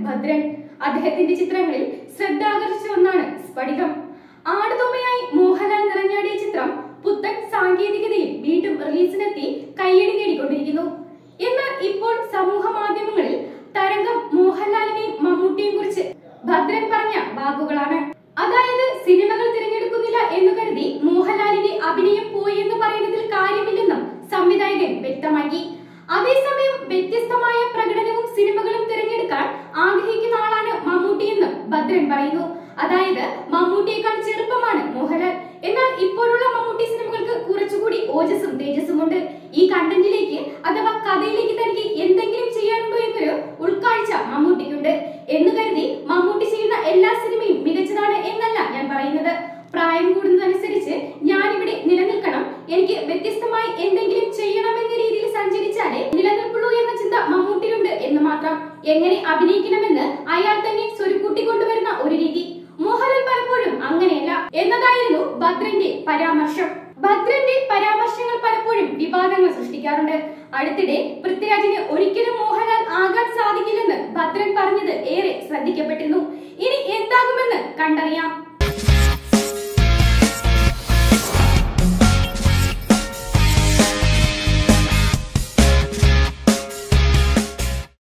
ഭദ്രൻ അദ്ദേഹത്തിന്റെ ചിത്രങ്ങളിൽ ശ്രദ്ധ ആകർഷിച്ച ഒന്നാണ് സ്ഫടികം ആടുതോമയായി മോഹൻലാൽ നിറഞ്ഞാടിയ ചിത്രം പുത്തൻ സാങ്കേതികതയിൽ വീണ്ടും റിലീസിനെത്തി കയ്യടി നേടിക്കൊണ്ടിരിക്കുന്നു എന്നാൽ ഇപ്പോൾ സമൂഹ മാധ്യമങ്ങളിൽ തരംഗം മോഹൻലാലിനെയും മമ്മൂട്ടിയെയും കുറിച്ച് ഭദ്രൻ പറഞ്ഞ വാക്കുകളാണ് അതായത് സിനിമകൾ തിരഞ്ഞെടുക്കുന്നില്ല എന്ന് കരുതി മോഹൻലാലിന്റെ അഭിനയം പോയി എന്ന് പറയുന്നതിൽ കാര്യമില്ലെന്നും സംവിധായകൻ വ്യക്തമാക്കി അതേസമയം വ്യത്യസ്തമായ പ്രകടനവും സിനിമകളും തിരഞ്ഞെടുക്കാൻ ആഗ്രഹിക്കുന്ന ആളാണ് മമ്മൂട്ടിയെന്നും ഭദ്രൻ പറയുന്നു അതായത് മമ്മൂട്ടിയേക്കാൾ ചെറുപ്പമാണ് മോഹൻലാൽ എന്നാൽ ഇപ്പോഴുള്ള മമ്മൂട്ടി സിനിമകൾക്ക് കുറച്ചുകൂടി ഓജസ്സും തേജസ്സും ഉണ്ട് ഈ കണ്ടന്റിലേക്ക് അഥവാ കഥയിലേക്ക് തനിക്ക് എന്തെങ്കിലും ചെയ്യാനുണ്ടോ എന്നൊരു ഉൾക്കാഴ്ച മമ്മൂട്ടിക്കുണ്ട് എന്ന് കരുതി മമ്മൂട്ടി ചെയ്യുന്ന എല്ലാ സിനിമയും മികച്ചതാണ് എന്നല്ല ഞാൻ പറയുന്നത് പ്രായം കൂടുന്നതനുസരിച്ച് ഞാനിവിടെ നിലനിൽക്കണം എനിക്ക് വ്യത്യസ്തമായി എന്തെങ്കിലും ചെയ്യണമെന്ന രീതിയിൽ സഞ്ചരിച്ചാലേ നിലനിൽപ്പുള്ളൂ എന്ന ചിന്ത മമ്മൂട്ടിയിലുണ്ട് എന്ന് മാത്രം എങ്ങനെ അഭിനയിക്കണമെന്ന് അയാൾ തന്നെ സ്വരുക്കൂട്ടി കൊണ്ടുവരുന്ന ഒരു രീതി മോഹൻലാൽ പലപ്പോഴും അങ്ങനെയല്ല എന്നതായിരുന്നു ഭദ്രന്റെ പരാമർശം ഭദ്രന്റെ പരാമർശങ്ങൾ പലപ്പോഴും വിവാദങ്ങൾ സൃഷ്ടിക്കാറുണ്ട് അടുത്തിടെ പൃഥ്വിരാജിന് ഒരിക്കലും മോഹൻലാൽ ആകാൻ സാധിക്കില്ലെന്ന് ഭദ്രൻ പറഞ്ഞത് ഏറെ ശ്രദ്ധിക്കപ്പെട്ടിരുന്നു ഇനി എന്താകുമെന്ന് കണ്ടറിയാം